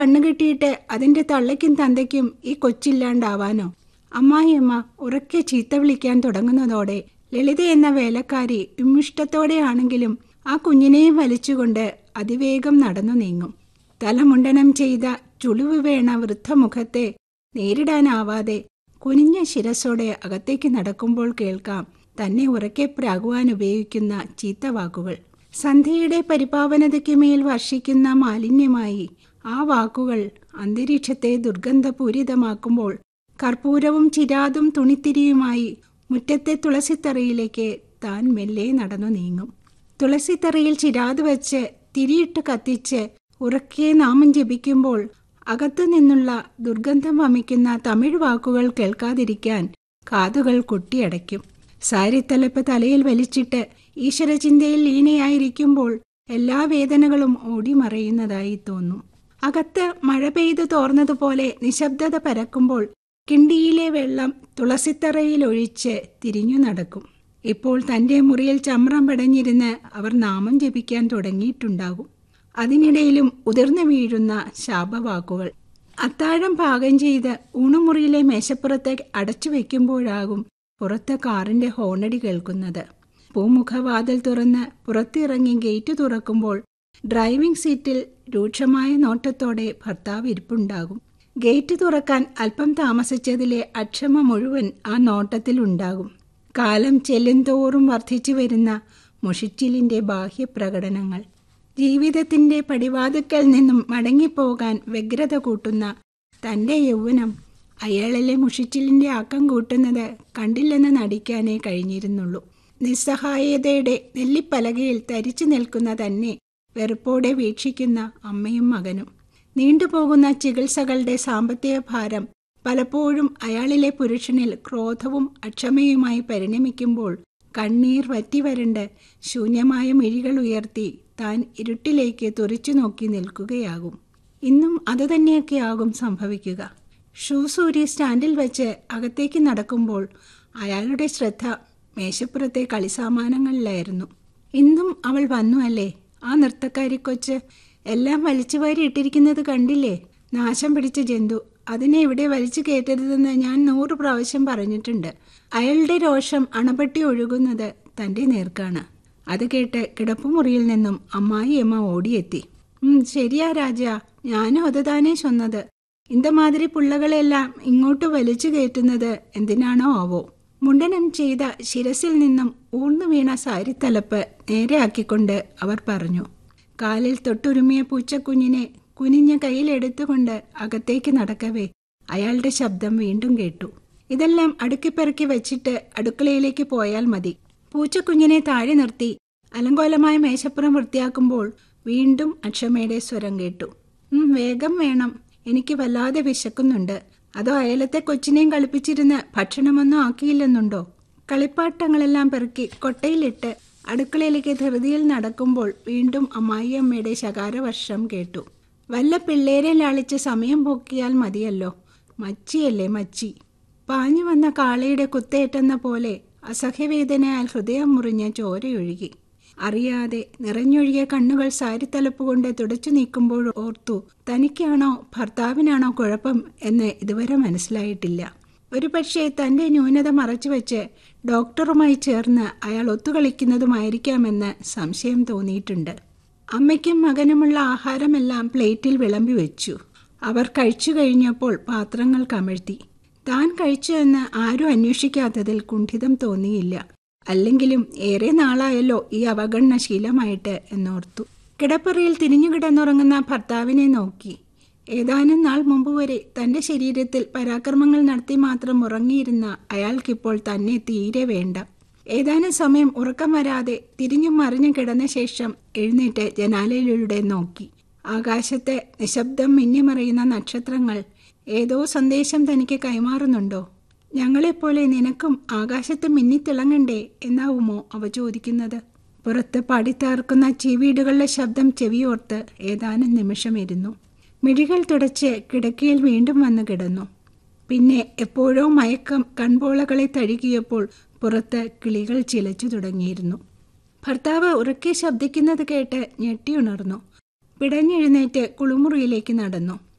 കണ്ണുകെട്ടിയിട്ട് അതിന്റെ തള്ളയ്ക്കും തന്തയ്ക്കും ഈ കൊച്ചില്ലാണ്ടാവാനോ അമ്മായിയമ്മ ഉറക്കെ ചീത്ത വിളിക്കാൻ തുടങ്ങുന്നതോടെ ലളിത എന്ന വേലക്കാരി വിമ്മിഷ്ടത്തോടെയാണെങ്കിലും ആ കുഞ്ഞിനെയും വലിച്ചുകൊണ്ട് അതിവേഗം നടന്നു നീങ്ങും തലമുണ്ടനം ചെയ്ത ചുളിവ് വീണ വൃദ്ധമുഖത്തെ നേരിടാനാവാതെ കുനിഞ്ഞ ശിരസോടെ അകത്തേക്ക് നടക്കുമ്പോൾ കേൾക്കാം തന്നെ ഉറക്കെ പ്രാകുവാൻ ഉപയോഗിക്കുന്ന ചീത്ത വാക്കുകൾ സന്ധ്യയുടെ പരിപാവനതയ്ക്ക് മേൽ വർഷിക്കുന്ന മാലിന്യമായി ആ വാക്കുകൾ അന്തരീക്ഷത്തെ ദുർഗന്ധപൂരിതമാക്കുമ്പോൾ കർപ്പൂരവും ചിരാതും തുണിത്തിരിയുമായി മുറ്റത്തെ തുളസിത്തറയിലേക്ക് താൻ മെല്ലെ നടന്നു നീങ്ങും തുളസിത്തറയിൽ ചിരാത് വെച്ച് തിരിയിട്ട് കത്തിച്ച് ഉറക്കെ നാമം ജപിക്കുമ്പോൾ അകത്തു നിന്നുള്ള ദുർഗന്ധം വമിക്കുന്ന തമിഴ് വാക്കുകൾ കേൾക്കാതിരിക്കാൻ കാതുകൾ കൊട്ടിയടയ്ക്കും സാരിത്തലപ്പ് തലയിൽ വലിച്ചിട്ട് ഈശ്വരചിന്തയിൽ ലീനയായിരിക്കുമ്പോൾ എല്ലാ വേദനകളും ഓടിമറയുന്നതായി തോന്നും അകത്ത് മഴ പെയ്തു തോർന്നതുപോലെ നിശബ്ദത പരക്കുമ്പോൾ കിണ്ടിയിലെ വെള്ളം തുളസിത്തറയിൽ ഒഴിച്ച് തിരിഞ്ഞു നടക്കും ഇപ്പോൾ തന്റെ മുറിയിൽ ചമ്രം പടഞ്ഞിരുന്ന് അവർ നാമം ജപിക്കാൻ തുടങ്ങിയിട്ടുണ്ടാകും അതിനിടയിലും ഉതിർന്നു വീഴുന്ന ശാപവാക്കുകൾ അത്താഴം പാകം ചെയ്ത് ഊണുമുറിയിലെ മേശപ്പുറത്തെ അടച്ചു വെക്കുമ്പോഴാകും പുറത്ത് കാറിന്റെ ഹോണടി കേൾക്കുന്നത് പൂമുഖവാതിൽ തുറന്ന് പുറത്തിറങ്ങി ഗേറ്റ് തുറക്കുമ്പോൾ ഡ്രൈവിംഗ് സീറ്റിൽ രൂക്ഷമായ നോട്ടത്തോടെ ഭർത്താവ് ഇരിപ്പുണ്ടാകും ഗേറ്റ് തുറക്കാൻ അല്പം താമസിച്ചതിലെ അക്ഷമ മുഴുവൻ ആ നോട്ടത്തിലുണ്ടാകും കാലം ചെല്ലുന്തോറും വർദ്ധിച്ചു വരുന്ന മുഷിച്ചിലിന്റെ ബാഹ്യപ്രകടനങ്ങൾ ജീവിതത്തിന്റെ പടിവാതുക്കൽ നിന്നും മടങ്ങിപ്പോകാൻ വ്യഗ്രത കൂട്ടുന്ന തന്റെ യൗവനം അയാളിലെ മുഷിച്ചിലിന്റെ ആക്കം കൂട്ടുന്നത് കണ്ടില്ലെന്ന് നടിക്കാനേ കഴിഞ്ഞിരുന്നുള്ളൂ നിസ്സഹായതയുടെ നെല്ലിപ്പലകയിൽ തരിച്ചു നിൽക്കുന്ന തന്നെ വെറുപ്പോടെ വീക്ഷിക്കുന്ന അമ്മയും മകനും നീണ്ടുപോകുന്ന ചികിത്സകളുടെ സാമ്പത്തിക ഭാരം പലപ്പോഴും അയാളിലെ പുരുഷനിൽ ക്രോധവും അക്ഷമയുമായി പരിണമിക്കുമ്പോൾ കണ്ണീർ വറ്റിവരണ്ട് ശൂന്യമായ മിഴികൾ ഉയർത്തി താൻ ഇരുട്ടിലേക്ക് തുറിച്ചു നോക്കി നിൽക്കുകയാകും ഇന്നും അതുതന്നെയൊക്കെയാകും സംഭവിക്കുക ഷൂസൂരി സ്റ്റാൻഡിൽ വെച്ച് അകത്തേക്ക് നടക്കുമ്പോൾ അയാളുടെ ശ്രദ്ധ മേശപ്പുറത്തെ കളിസാമാനങ്ങളിലായിരുന്നു ഇന്നും അവൾ വന്നു അല്ലേ ആ നൃത്തക്കാരി കൊച്ച് എല്ലാം വലിച്ചു വാരി ഇട്ടിരിക്കുന്നത് കണ്ടില്ലേ നാശം പിടിച്ച ജന്തു അതിനെ ഇവിടെ വലിച്ചു കയറ്റരുതെന്ന് ഞാൻ നൂറ് പ്രാവശ്യം പറഞ്ഞിട്ടുണ്ട് അയാളുടെ രോഷം അണപെട്ടി ഒഴുകുന്നത് തന്റെ നേർക്കാണ് അത് കേട്ട് കിടപ്പുമുറിയിൽ നിന്നും അമ്മായിയമ്മ ഓടിയെത്തി ഉം ശരിയാ രാജ ഞാനും അത് താനേ ചൊന്നത് இந்த മാതിരി പുള്ളകളെല്ലാം ഇങ്ങോട്ട് വലിച്ചു കയറ്റുന്നത് എന്തിനാണോ ആവോ മുണ്ടനം ചെയ്ത ശിരസിൽ നിന്നും ഊർന്നു വീണ സാരിത്തലപ്പ് നേരെയാക്കിക്കൊണ്ട് അവർ പറഞ്ഞു കാലിൽ തൊട്ടുരുമിയ പൂച്ചക്കുഞ്ഞിനെ കുനിഞ്ഞ കയ്യിലെടുത്തുകൊണ്ട് അകത്തേക്ക് നടക്കവേ അയാളുടെ ശബ്ദം വീണ്ടും കേട്ടു ഇതെല്ലാം അടുക്കിപ്പെറുക്കി വെച്ചിട്ട് അടുക്കളയിലേക്ക് പോയാൽ മതി പൂച്ചക്കുഞ്ഞിനെ താഴെ നിർത്തി അലങ്കോലമായ മേശപ്പുറം വൃത്തിയാക്കുമ്പോൾ വീണ്ടും അക്ഷമയുടെ സ്വരം കേട്ടു ഉം വേഗം വേണം എനിക്ക് വല്ലാതെ വിശക്കുന്നുണ്ട് അതോ അയലത്തെ കൊച്ചിനെയും കളിപ്പിച്ചിരുന്ന് ഭക്ഷണമൊന്നും ആക്കിയില്ലെന്നുണ്ടോ കളിപ്പാട്ടങ്ങളെല്ലാം പെറുക്കി കൊട്ടയിലിട്ട് അടുക്കളയിലേക്ക് ധൃതിയിൽ നടക്കുമ്പോൾ വീണ്ടും അമ്മായിയമ്മയുടെ ശകാരവർഷം കേട്ടു വല്ല പിള്ളേരെ ലാളിച്ച് സമയം പോക്കിയാൽ മതിയല്ലോ മച്ചിയല്ലേ മച്ചി പാഞ്ഞു വന്ന കാളയുടെ കുത്തേറ്റെന്ന പോലെ അസഹ്യവേദനയാൽ ഹൃദയം മുറിഞ്ഞ ചോരയൊഴുകി അറിയാതെ നിറഞ്ഞൊഴുകിയ കണ്ണുകൾ സാരിത്തലപ്പ് കൊണ്ട് തുടച്ചു നീക്കുമ്പോൾ ഓർത്തു തനിക്കാണോ ഭർത്താവിനാണോ കുഴപ്പം എന്ന് ഇതുവരെ മനസ്സിലായിട്ടില്ല ഒരുപക്ഷെ തന്റെ ന്യൂനത മറച്ചുവെച്ച് ഡോക്ടറുമായി ചേർന്ന് അയാൾ ഒത്തുകളിക്കുന്നതുമായിരിക്കാമെന്ന് സംശയം തോന്നിയിട്ടുണ്ട് അമ്മയ്ക്കും മകനുമുള്ള ആഹാരമെല്ലാം പ്ലേറ്റിൽ വിളമ്പി വെച്ചു അവർ കഴിച്ചു കഴിഞ്ഞപ്പോൾ പാത്രങ്ങൾ കമഴ്ത്തി താൻ കഴിച്ചു എന്ന് ആരും അന്വേഷിക്കാത്തതിൽ കുണ്ഠിതം തോന്നിയില്ല അല്ലെങ്കിലും ഏറെ നാളായല്ലോ ഈ അവഗണന ശീലമായിട്ട് എന്നോർത്തു കിടപ്പറയിൽ തിരിഞ്ഞു കിടന്നുറങ്ങുന്ന ഭർത്താവിനെ നോക്കി ഏതാനും നാൾ മുമ്പ് വരെ തന്റെ ശരീരത്തിൽ പരാക്രമങ്ങൾ നടത്തി മാത്രം ഉറങ്ങിയിരുന്ന അയാൾക്കിപ്പോൾ തന്നെ തീരെ വേണ്ട ഏതാനും സമയം ഉറക്കം വരാതെ തിരിഞ്ഞും മറിഞ്ഞും കിടന്ന ശേഷം എഴുന്നേറ്റ് ജനാലയിലൂടെ നോക്കി ആകാശത്തെ നിശബ്ദം മിന്നിമറയുന്ന നക്ഷത്രങ്ങൾ ഏതോ സന്ദേശം തനിക്ക് കൈമാറുന്നുണ്ടോ ഞങ്ങളെപ്പോലെ നിനക്കും ആകാശത്ത് മിന്നിത്തിളങ്ങണ്ടേ എന്നാവുമോ അവ ചോദിക്കുന്നത് പുറത്ത് പാടിത്താർക്കുന്ന ചീവീടുകളുടെ ശബ്ദം ചെവിയോർത്ത് ഏതാനും നിമിഷമിരുന്നു മിഴികൾ തുടച്ച് കിടക്കയിൽ വീണ്ടും വന്നു കിടന്നു പിന്നെ എപ്പോഴോ മയക്കം കൺപോളകളെ തഴുകിയപ്പോൾ പുറത്ത് കിളികൾ ചിലച്ചു തുടങ്ങിയിരുന്നു ഭർത്താവ് ഉറക്കെ ശബ്ദിക്കുന്നത് കേട്ട് ഞെട്ടിയുണർന്നു പിടഞ്ഞെഴുന്നേറ്റ് കുളിമുറിയിലേക്ക് നടന്നു